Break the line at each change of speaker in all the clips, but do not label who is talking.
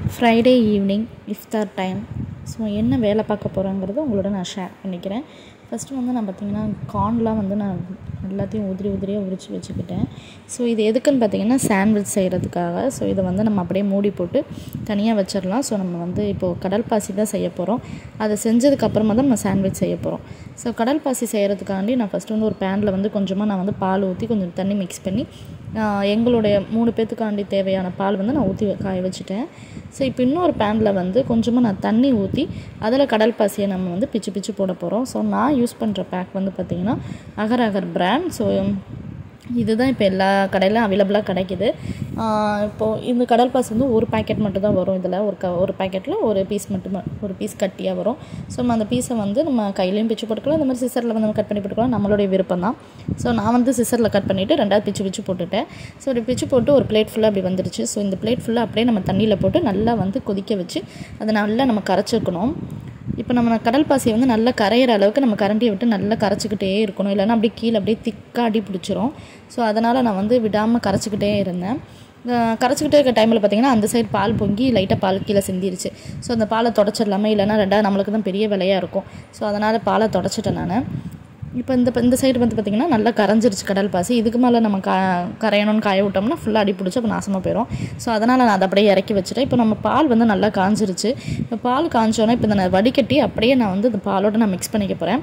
Friday evening iftar time so என்ன வேலை பார்க்க போகிறேங்கிறத உங்களோட நான் ஷேர் பண்ணிக்கிறேன் ஃபஸ்ட்டு வந்து நான் பார்த்தீங்கன்னா கார்ன்லாம் வந்து நான் எல்லாத்தையும் உதிரி உதிரியாக உரித்து வச்சுக்கிட்டேன் ஸோ இது எதுக்குன்னு பார்த்தீங்கன்னா சாண்ட்விச் செய்கிறதுக்காக ஸோ இதை வந்து நம்ம அப்படியே மூடி போட்டு தனியாக வச்சிடலாம் ஸோ நம்ம வந்து இப்போது கடல் பாசி தான் செய்ய போகிறோம் அதை செஞ்சதுக்கப்புறமா தான் நம்ம சாண்ட்விச் செய்ய போகிறோம் ஸோ கடல் பாசி செய்கிறதுக்காண்டி நான் ஃபஸ்ட்டு வந்து ஒரு பேனில் வந்து கொஞ்சமாக நான் வந்து பால் ஊற்றி கொஞ்சம் தண்ணி மிக்ஸ் பண்ணி ஆஹ் எங்களுடைய மூணு பேத்துக்காண்டி தேவையான பால் வந்து நான் ஊற்றி காய வச்சுட்டேன் ஸோ இப்போ இன்னொரு பேனில் வந்து கொஞ்சமாக நான் தண்ணி ஊற்றி அதில் கடல் பாசியை நம்ம வந்து பிச்சு பிச்சு போட போகிறோம் ஸோ நான் யூஸ் பண்ணுற பேக் வந்து பார்த்திங்கன்னா அகர் அகர் பிராண்ட் ஸோ இதுதான் இப்போ எல்லா கடையிலும் அவைலபிளாக கிடைக்கிது ஆஹ் இப்போது இந்த கடல் பாசி வந்து ஒரு பாக்கெட் மட்டும் தான் வரும் இதில் ஒரு க ஒரு பாக்கெட்டில் ஒரு பீஸ் மட்டும் ஒரு பீஸ் கட்டியாக வரும் ஸோ நம்ம அந்த பீஸை வந்து நம்ம கையிலையும் பிச்சு போட்டுக்கலாம் இந்த மாதிரி சிசரில் வந்து நம்ம கட் பண்ணி போட்டுக்கலாம் நம்மளுடைய விருப்பம் தான் ஸோ நான் வந்து சிசரில் கட் பண்ணிவிட்டு ரெண்டாவது பிச்சு பிச்சு போட்டுட்டேன் ஸோ ஒரு பிச்சு போட்டு ஒரு பிளேட் ஃபுல்லாக அப்படி வந்துடுச்சு ஸோ இந்த பிளேட் ஃபுல்லாக அப்படியே நம்ம தண்ணியில் போட்டு நல்லா வந்து கொதிக்க வச்சு அதை நல்லா நம்ம கரைச்சிருக்கணும் இப்போ நம்ம கடல் பாசியை வந்து நல்லா கரையிற அளவுக்கு நம்ம கரண்டியை விட்டு நல்லா கரைச்சிக்கிட்டே இருக்கணும் இல்லைன்னா அப்படியே கீழே அப்படியே திக்காக அடி பிடிச்சிரும் ஸோ அதனால் நான் வந்து விடாமல் கரைச்சிக்கிட்டே இருந்தேன் அஹ் கரைச்சிக்கிட்டே இருக்க டைமில் பார்த்தீங்கன்னா அந்த சைடு பால் பொங்கி லைட்டாக பால் கீழே சிந்திருச்சு ஸோ அந்த பாலை தொடச்சிடலாமா இல்லைன்னா ரெண்டாவது நம்மளுக்கு தான் பெரிய விலையாக இருக்கும் ஸோ அதனால் பாலை தொடச்சிட்டேன் நான் இப்போ இந்த இந்த சைடு வந்து பார்த்திங்கன்னா நல்லா கரைஞ்சிருச்சு கடல் பாசி இதுக்கு மேலே நம்ம க கரையணும்னு காய விட்டோம்னா ஃபுல்லாக அடி பிடிச்சி அப்போ நாசமாக போயிடும் ஸோ அதனால் நான் அதை அப்படியே இறக்கி வச்சுட்டேன் இப்போ நம்ம பால் வந்து நல்லா காஞ்சிருச்சு இப்போ பால் காஞ்சோன்னே இப்போ இந்த வடிகட்டி அப்படியே நான் வந்து இந்த பாலோட நான் மிக்ஸ் பண்ணிக்க போகிறேன்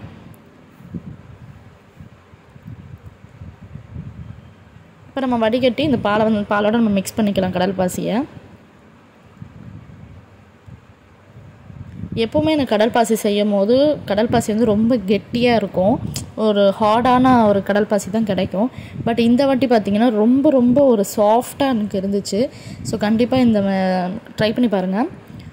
இப்போ நம்ம வடிகட்டி இந்த பாலை வந்து பாலோட நம்ம மிக்ஸ் பண்ணிக்கலாம் கடல் பாசியை எப்போவுமே எனக்கு கடல் பாசி செய்யும் போது கடல் பாசி வந்து ரொம்ப கெட்டியாக இருக்கும் ஒரு ஹார்டான ஒரு கடல் பாசி தான் கிடைக்கும் பட் இந்த வாட்டி பார்த்திங்கன்னா ரொம்ப ரொம்ப ஒரு சாஃப்டாக எனக்கு இருந்துச்சு ஸோ கண்டிப்பாக இந்த ட்ரை பண்ணி பாருங்கள்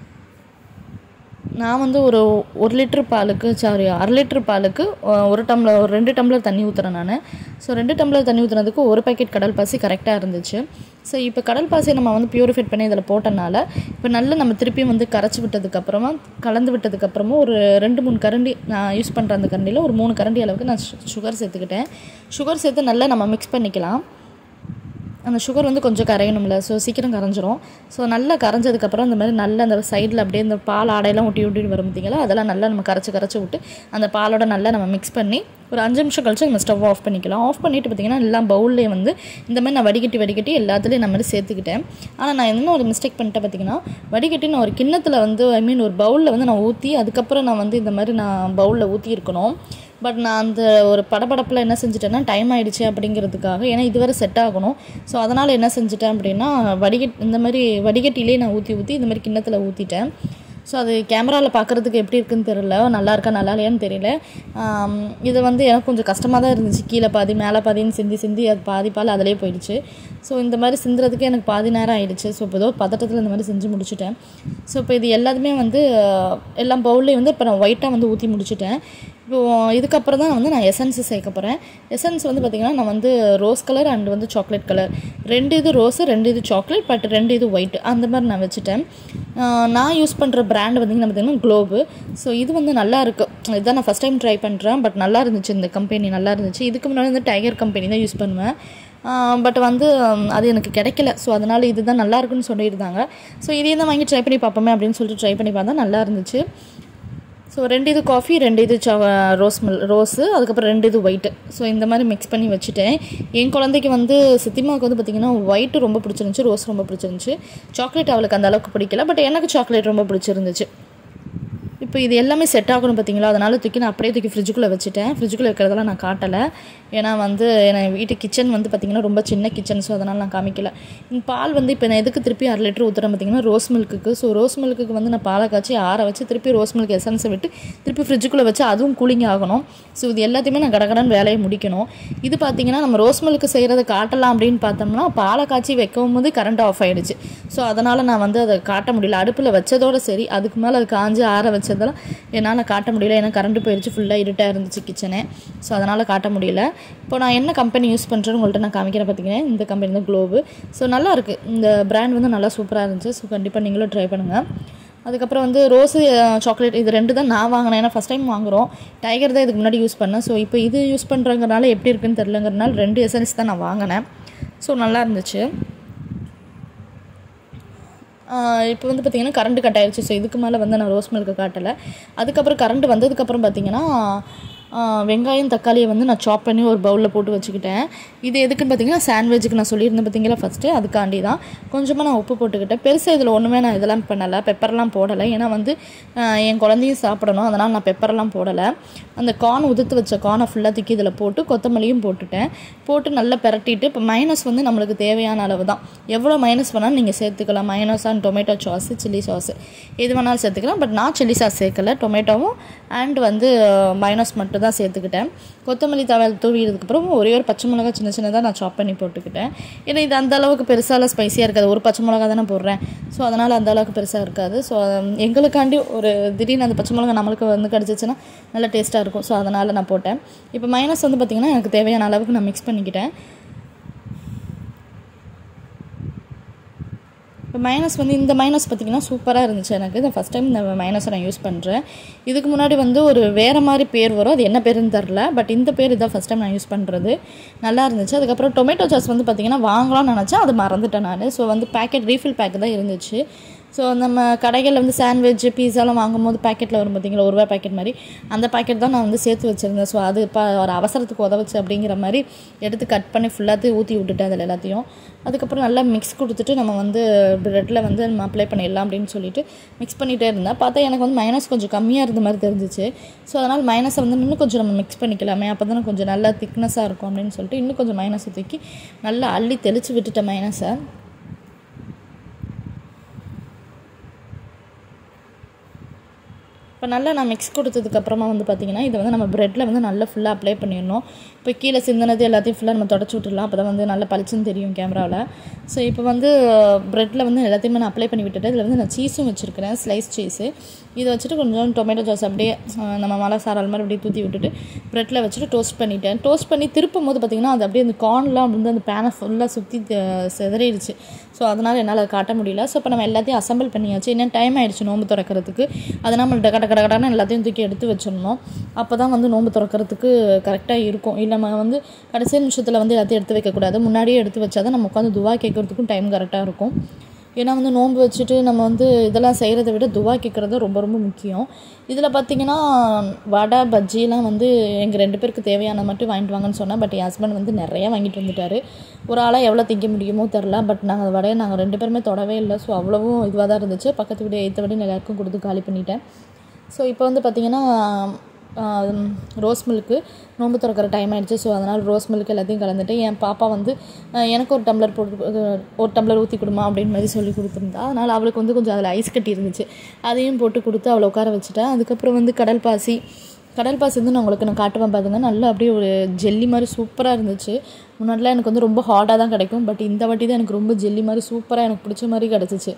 நான் வந்து ஒரு ஒரு லிட்ரு பாலுக்கு சாரி அரை லிட்ரு பாலுக்கு அஹ், ஒரு டம்ளர் ஒரு ரெண்டு டம்ளர் தண்ணி ஊற்றுறேன் நான் ஸோ ரெண்டு டம்ளர் தண்ணி ஊற்றுனதுக்கு ஒரு பாக்கெட் கடல் பாசி கரெக்டாக இருந்துச்சு ஸோ இப்போ கடல் பாசியை நம்ம வந்து பியூரிஃபைட் பண்ணி இதில் போட்டனால இப்போ நல்லா நம்ம திருப்பியும் வந்து கரைச்சி விட்டதுக்கப்புறமா கலந்து விட்டதுக்கப்புறமா ஒரு ரெண்டு மூணு கரண்டி நான் யூஸ் பண்ணுற அந்த கரண்டியில் ஒரு மூணு கரண்டி அளவுக்கு நான் சுகர் சேர்த்துக்கிட்டேன் சுகர் சேர்த்து நல்லா நம்ம மிக்ஸ் பண்ணிக்கலாம் அந்த சுகர் வந்து கொஞ்சம் கரையணும்ல ஸோ சீக்கிரம் கரைஞ்சிரும் ஸோ நல்லா கரைஞ்சதுக்கப்புறம் இந்த மாதிரி நல்லா அந்த சைடில் அப்படியே இந்த பால் ஆடையெல்லாம் ஒட்டி ஒட்டி வரும் பார்த்தீங்களா அதெல்லாம் நல்லா நம்ம கரைச்சி கரைச்சி விட்டு அந்த பாலோட நல்லா நம்ம மிக்ஸ் பண்ணி ஒரு அஞ்சு நிமிஷம் கழிச்சு நம்ம ஸ்டவ் ஆஃப் பண்ணிக்கலாம் ஆஃப் பண்ணிவிட்டு பார்த்தீங்கன்னா எல்லாம் பவுல்லேயே வந்து இந்த மாதிரி நான் வடிகட்டி வடிகட்டி எல்லாத்துலேயும் நான் மாதிரி சேர்த்துக்கிட்டேன் ஆனால் நான் என்ன ஒரு மிஸ்டேக் பண்ணிட்டேன் பார்த்தீங்கன்னா வடிகட்டி நான் ஒரு கிண்ணத்தில் வந்து ஐ மீன் ஒரு பவுலில் வந்து நான் ஊற்றி அதுக்கப்புறம் நான் வந்து இந்த மாதிரி நான் பவுலில் ஊற்றி இருக்கணும் பட் நான் அந்த ஒரு படபடப்பில் என்ன செஞ்சுட்டேன்னா டைம் ஆயிடுச்சு அப்படிங்கிறதுக்காக ஏன்னா இதுவரை செட் ஆகணும் ஸோ அதனால் என்ன செஞ்சுட்டேன் அப்படின்னா வடிகட் இந்த மாதிரி வடிகட்டிலே நான் ஊற்றி ஊற்றி இந்த மாதிரி கிண்ணத்தில் ஊற்றிட்டேன் ஸோ அது கேமராவில் பார்க்குறதுக்கு எப்படி இருக்குன்னு தெரியல நல்லா இருக்கா நல்லா இல்லையான்னு தெரியல ஆம், இது வந்து எனக்கு கொஞ்சம் கஷ்டமாக தான் இருந்துச்சு கீழே பாதி மேலே பாதின்னு சிந்தி சிந்தி அது பாதி பால் அதிலே போயிடுச்சு ஸோ இந்த மாதிரி சிந்துறதுக்கு எனக்கு பாதி நேரம் ஆயிடுச்சு ஸோ இப்போ ஏதோ பதட்டத்தில் இந்த மாதிரி செஞ்சு முடிச்சுட்டேன் ஸோ இப்போ இது எல்லாத்துமே வந்து அஹ், எல்லாம் பவுல்லையும் வந்து இப்போ நான் ஒயிட்டாக வந்து ஊற்றி முடிச்சுட்டேன் இப்போ இதுக்கப்புறம் தான் வந்து நான் எசன்ஸ் சேர்க்க போகிறேன் எசன்ஸ் வந்து பார்த்திங்கன்னா நான் வந்து ரோஸ் கலர் அண்ட் வந்து சாக்லேட் கலர் ரெண்டு இது ரோஸு ரெண்டு இது சாக்லேட் பட் ரெண்டு இது ஒயிட் அந்த மாதிரி நான் வச்சுட்டேன் ஆஹ் நான் யூஸ் பண்ணுற பிராண்ட் வந்து பார்த்திங்கன்னா க்ளோபு ஸோ இது வந்து நல்லா இருக்குது இதுதான் நான் ஃபஸ்ட் டைம் ட்ரை பண்ணுறேன் பட் நல்லா இருந்துச்சு இந்த கம்பெனி நல்லா இருந்துச்சு இதுக்கு முன்னாடி வந்து டைகர் கம்பெனி தான் யூஸ் பண்ணுவேன் பட் வந்து ஹம், அது எனக்கு கிடைக்கல ஸோ அதனால் இதுதான் நல்லா இருக்குன்னு சொல்லியிருந்தாங்க ஸோ இதையும் தான் வாங்கி ட்ரை பண்ணி பார்ப்போமே அப்படின்னு சொல்லிட்டு ட்ரை பண்ணி பார்த்தா நல்லா இருந்துச்சு ஸோ ரெண்டு இது காஃபி ரெண்டு இது சா ரோஸ் மில் ரோஸு அதுக்கப்புறம் ரெண்டு இது ஒயிட்டு ஸோ இந்த மாதிரி மிக்ஸ் பண்ணி வச்சுட்டேன் என் குழந்தைக்கு வந்து சித்திமாவுக்கு வந்து பார்த்திங்கன்னா ஒயிட்டு ரொம்ப பிடிச்சிருந்துச்சி ரோஸ் ரொம்ப பிடிச்சிருந்துச்சி சாக்லேட் அவளுக்கு அந்த அளவுக்கு பிடிக்கல பட் எனக்கு சாக்லேட் ரொம்ப பிடிச்சிருந்துச்சு இப்போ இது எல்லாமே செட் ஆகணும் பார்த்தீங்களா அதனால் தூக்கி நான் அப்படியே தூக்கி ஃப்ரிட்ஜுக்குள்ளே வச்சுட்டேன் ஃப்ரிட்ஜுக்குள்ளே இருக்கிறதெல்லாம் நான் காட்டலை ஏன்னா வந்து என் வீட்டு கிச்சன் வந்து பார்த்திங்கன்னா ரொம்ப சின்ன கிச்சன் ஸோ அதனால் நான் காமிக்கல இந்த பால் வந்து இப்போ நான் எதுக்கு திருப்பி அரை லிட்டர் ஊற்றுறேன் பார்த்தீங்கன்னா ரோஸ் மில்க்குக்கு ஸோ ரோஸ் மில்க்குக்கு வந்து நான் பாலை காய்ச்சி ஆற வச்சு திருப்பி ரோஸ் மில்க் எசன்ஸை விட்டு திருப்பி ஃப்ரிட்ஜுக்குள்ளே வச்சு அதுவும் கூலிங் ஆகணும் ஸோ இது எல்லாத்தையுமே நான் கடகடன் வேலையை முடிக்கணும் இது பார்த்தீங்கன்னா நம்ம ரோஸ் மில்க்கு செய்கிறத காட்டலாம் அப்படின்னு பார்த்தோம்னா பாலை காய்ச்சி வைக்கவும் போது கரண்ட் ஆஃப் ஆயிடுச்சு ஸோ அதனால் நான் வந்து அதை காட்ட முடியல அடுப்பில் வச்சதோட சரி அதுக்கு மேலே அது காஞ்சி ஆற வச்சதெல்லாம் என்னால் காட்ட முடியல ஏன்னா கரண்ட் போயிடுச்சு ஃபுல்லாக இருட்டாக இருந்துச்சு கிச்சனே ஸோ அதனால் காட்ட முடியல இப்போ நான் என்ன கம்பெனி யூஸ் பண்ணுறேன்னு உங்கள்கிட்ட நான் காமிக்கிறேன் பார்த்தீங்கன்னா இந்த கம்பெனி தான் க்ளோபு ஸோ நல்லா இருக்குது இந்த பிராண்ட் வந்து நல்லா சூப்பராக இருந்துச்சு ஸோ கண்டிப்பாக நீங்களும் ட்ரை பண்ணுங்கள் அதுக்கப்புறம் வந்து ரோஸு சாக்லேட் இது ரெண்டு தான் நான் வாங்கினேன் ஏன்னா ஃபஸ்ட் டைம் வாங்குகிறோம் டைகர் தான் இதுக்கு முன்னாடி யூஸ் பண்ணேன் ஸோ இப்போ இது யூஸ் பண்ணுறங்கிறனால எப்படி இருக்குன்னு தெரிலங்கிறனால ரெண்டு எசன்ஸ் தான் நான் வாங்கினேன் ஸோ நல்லா இருந்துச்சு இப்போ வந்து பார்த்திங்கன்னா கரண்ட் கட் ஆயிடுச்சு ஸோ இதுக்கு மேலே வந்து நான் ரோஸ் மில்க்கு காட்டலை அதுக்கப்புறம் கரண்ட் வந்ததுக்கப்புறம் பார்த்திங்கன்னா ஆஹ் வெங்காயம் தக்காளியை வந்து நான் சாப் பண்ணி ஒரு பவுலில் போட்டு வச்சுக்கிட்டேன் இது எதுக்குன்னு பார்த்தீங்கன்னா சாண்ட்விச்சுக்கு நான் சொல்லியிருந்தேன் பார்த்தீங்களா ஃபஸ்ட்டு அதுக்காண்டி தான் கொஞ்சமாக நான் உப்பு போட்டுக்கிட்டேன் பெருசாக இதில் ஒன்றுமே நான் இதெல்லாம் பண்ணலை பெப்பர்லாம் போடலை ஏன்னா வந்து ஆஹ் என் குழந்தையும் சாப்பிடணும் அதனால் நான் பெப்பர்லாம் போடலை அந்த கார்ன் உதுத்து வச்ச கார்னை ஃபுல்லாக தூக்கி இதில் போட்டு கொத்தமல்லியும் போட்டுட்டேன் போட்டு நல்லா பெரட்டிட்டு இப்போ மைனஸ் வந்து நம்மளுக்கு தேவையான அளவு தான் எவ்வளோ மைனஸ் வேணாலும் நீங்கள் சேர்த்துக்கலாம் mayonnaise and tomato sauce chilli sauce எது வேணாலும் சேர்த்துக்கலாம் பட் நான் சில்லி சாஸ் சேர்க்கல டொமேட்டோவும் அண்ட் வந்து மைனஸ் மட்டும் தான் சேர்த்துக்கிட்டேன் கொத்தமல்லி தவை தூவியதுக்கப்புறம் ஒரே ஒரு பச்சை மிளகா சின்ன சின்னதாக நான் சாப் பண்ணி போட்டுக்கிட்டேன் ஏன்னா இது அந்த அளவுக்கு பெருசாலாம் ஸ்பைசியாக இருக்காது ஒரு பச்சை மிளகா தானே போடுறேன் ஸோ அதனால் அந்த அளவுக்கு பெருசாக இருக்காது ஸோ எங்களுக்காண்டி ஒரு திடீர்னு அந்த பச்சை மிளகா நம்மளுக்கு வந்து கிடச்சிச்சின்னா நல்லா டேஸ்ட்டாக இருக்கும் ஸோ அதனால் நான் போட்டேன் இப்போ மைனஸ் வந்து பார்த்திங்கன்னா எனக்கு தேவையான அளவுக்கு நான் மிக்ஸ் பண்ணிக்கிட்டேன் இப்போ மைனஸ் வந்து இந்த மைனஸ் பார்த்திங்கன்னா சூப்பராக இருந்துச்சு எனக்கு இந்த ஃபஸ்ட் டைம் இந்த மைனஸை நான் யூஸ் பண்ணுறேன் இதுக்கு முன்னாடி வந்து ஒரு வேறு மாதிரி பேர் வரும் அது என்ன பேருன்னு தெரில பட் இந்த பேர் இதான் ஃபஸ்ட் டைம் நான் யூஸ் பண்ணுறது நல்லா இருந்துச்சு அதுக்கப்புறம் டொமேட்டோ சாஸ் வந்து பார்த்திங்கன்னா வாங்கலாம்னு நினச்சேன் அது மறந்துட்டேன் நான் ஸோ வந்து பேக்கெட் ரீஃபில் பேக் தான் இருந்துச்சு ஸோ நம்ம கடைகளில் வந்து சாண்ட்விச் பீஸாலாம் வாங்கும்போது பேக்கெட்டில் வரும் பார்த்தீங்களா ஒரு ரூபா பேக்கெட் மாதிரி அந்த பேக்கெட் தான் நான் வந்து சேர்த்து வச்சுருந்தேன் ஸோ அது இப்போ ஒரு அவசரத்துக்கு உதவுச்சு அப்படிங்கிற மாதிரி எடுத்து கட் பண்ணி ஃபுல்லாத்தையும் ஊற்றி விட்டுட்டேன் அதில் எல்லாத்தையும் அதுக்கப்புறம் நல்லா மிக்ஸ் கொடுத்துட்டு நம்ம வந்து ப்ரெட்டில் வந்து நம்ம அப்ளை பண்ணிடலாம் அப்படின்னு சொல்லிட்டு மிக்ஸ் பண்ணிகிட்டே இருந்தேன் பார்த்தா எனக்கு வந்து மைனஸ் கொஞ்சம் கம்மியாக இருந்த மாதிரி தெரிஞ்சிச்சு ஸோ அதனால் மைனஸை வந்து இன்னும் கொஞ்சம் நம்ம மிக்ஸ் பண்ணிக்கலாமே அப்போ தானே கொஞ்சம் நல்லா திக்னஸாக இருக்கும் அப்படின்னு சொல்லிட்டு இன்னும் கொஞ்சம் மைனஸை தூக்கி நல்லா அள்ளி தெளித்து விட்டுட்டேன் மைனஸை இப்போ நல்லா நான் மிக்ஸ் கொடுத்ததுக்கப்புறமா வந்து பார்த்திங்கன்னா இதை வந்து நம்ம ப்ரெட்டில் வந்து நல்லா ஃபுல்லாக அப்ளை பண்ணிடணும் இப்போ கீழே சிந்தினது எல்லாத்தையும் ஃபுல்லாக நம்ம தொடச்சி விட்டுடலாம் அப்போ தான் வந்து நல்லா பளிச்சுன்னு தெரியும் கேமராவில் ஸோ இப்போ வந்து ப்ரெட்டில் வந்து எல்லாத்தையுமே நான் அப்ளை பண்ணி விட்டுட்டு இதில் வந்து நான் சீஸும் வச்சுருக்கிறேன் ஸ்லைஸ் சீஸு இதை வச்சுட்டு கொஞ்சம் டொமேட்டோ சாஸ் அப்படியே அஹ், நம்ம மலை சாரால் மாதிரி அப்படியே தூத்தி விட்டுட்டு ப்ரெட்டில் வச்சுட்டு டோஸ்ட் பண்ணிட்டேன் டோஸ்ட் பண்ணி திருப்பும் போது பார்த்திங்கன்னா அது அப்படியே அந்த கார்ன்லாம் வந்து அந்த பேனை ஃபுல்லாக சுற்றி செதறிடுச்சு ஸோ அதனால் என்னால் அதை காட்ட முடியல ஸோ இப்போ நம்ம எல்லாத்தையும் அசம்பிள் பண்ணியாச்சு என்ன டைம் ஆயிடுச்சு நோம்பு திறக்கிறதுக்கு அதை நம்ம கட கட கடன்னு எல்லாத்தையும் தூக்கி எடுத்து வச்சிடணும் அப்போ தான் வந்து நோம்பு திறக்கிறதுக்கு கரெக்டாக இருக்கும் இல்லை நம்ம வந்து கடைசி நிமிஷத்தில் வந்து எல்லாத்தையும் எடுத்து வைக்கக்கூடாது முன்னாடியே எடுத்து வச்சா தான் நம்ம உட்காந்து துவா கேட்கறதுக்கும் டைம் கரெக்டாக இருக்கும் ஏன்னா வந்து நோன்பு வச்சுட்டு நம்ம வந்து இதெல்லாம் செய்கிறத விட துவா கேட்குறது ரொம்ப ரொம்ப முக்கியம் இதில் பார்த்தீங்கன்னா வடை பஜ்ஜிலாம் வந்து எங்கள் ரெண்டு பேருக்கு தேவையான மட்டும் வாங்கிட்டு வாங்கன்னு சொன்னேன் பட் என் ஹஸ்பண்ட் வந்து நிறைய வாங்கிட்டு வந்துட்டார் ஒரு ஆளாக எவ்வளோ திங்க முடியுமோ தெரில பட் நாங்கள் வடையை நாங்கள் ரெண்டு பேருமே தொடவே இல்லை ஸோ அவ்வளவும் இதுவாக தான் இருந்துச்சு பக்கத்து வீடு எய்த்த வீடு எல்லாருக்கும் கொடுத்து காலி பண்ணிட்டேன் ஸோ இப்போ வந்து பார்த்திங்கன்னா ரோஸ் மில்க்கு நோம்பு திறக்கிற டைம் ஆயிடுச்சு ஸோ அதனால் ரோஸ் மில்க் எல்லாத்தையும் கலந்துட்டு என் பாப்பா வந்து அஹ், எனக்கு ஒரு டம்ளர் போட்டு அஹ், ஒரு டம்ளர் ஊற்றி கொடுமா அப்படின்னு மாதிரி சொல்லி கொடுத்துருந்தா அதனால் அவளுக்கு வந்து கொஞ்சம் அதில் ஐஸ் கட்டி இருந்துச்சு அதையும் போட்டு கொடுத்து அவளை உட்கார வச்சுட்டேன் அதுக்கப்புறம் வந்து கடல் பாசி கடல் பாசி வந்து நான் உங்களுக்கு நான் காட்டுவேன் பாருங்க நல்லா அப்படியே ஒரு ஜெல்லி மாதிரி சூப்பராக இருந்துச்சு முன்னாடிலாம் எனக்கு வந்து ரொம்ப ஹார்டாக தான் கிடைக்கும் பட் இந்த வாட்டி தான் எனக்கு ரொம்ப ஜெல்லி மாதிரி சூப்பராக எனக்கு பிடிச்ச மாதிரி கிடச்சிச்சு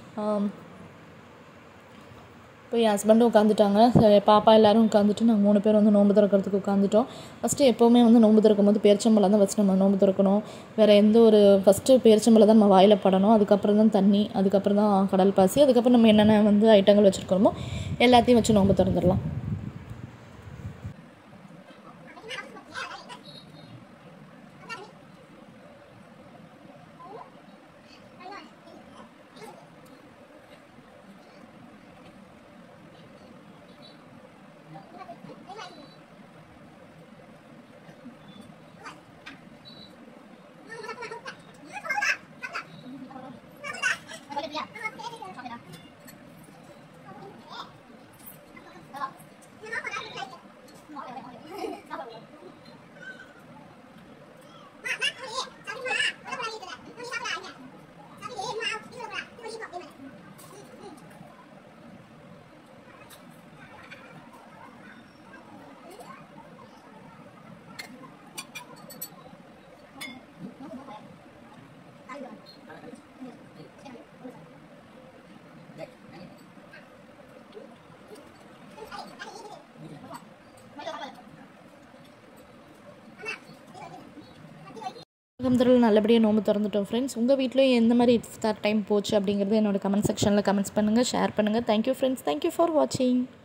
இப்போ என் ஹஸ்பண்டும் உட்காந்துட்டாங்க சரி, பாப்பா எல்லாரும் உட்காந்துட்டு நாங்கள் மூணு பேர் வந்து நோன்பு திறக்கிறதுக்கு உட்காந்துட்டோம் ஃபஸ்ட்டு எப்போவுமே வந்து நோன்பு திறக்கும் போது பேரிச்சம்பழம் தான் ஃபஸ்ட்டு நம்ம நோன்பு திறக்கணும் வேறு எந்த ஒரு ஃபஸ்ட்டு பேரிச்சம்பழம் தான் நம்ம வாயில் படணும் அதுக்கப்புறம் தான் தண்ணி அதுக்கப்புறம் தான் கடல் பாசி அதுக்கப்புறம் நம்ம என்னென்ன வந்து ஐட்டங்கள் வச்சுருக்கணுமோ எல்லாத்தையும் வச்சு நோன்பு திறந்துடலாம் அலமதுல்ல நல்லபடியாக நோம்பு திறந்துட்டோம் ஃப்ரெண்ட்ஸ் உங்கள் வீட்லையும் எந்த மாதிரி இஃப்தார் டைம் போச்சு அப்படிங்கிறது என்னோட கமெண்ட் செக்ஷனில் கமெண்ட்ஸ் பண்ணுங்கள் ஷேர் பண்ணுங்கள் தேங்க்யூ ஃப்ரெண்ட்ஸ் தேங்க்யூ ஃபார் வாட்சிங்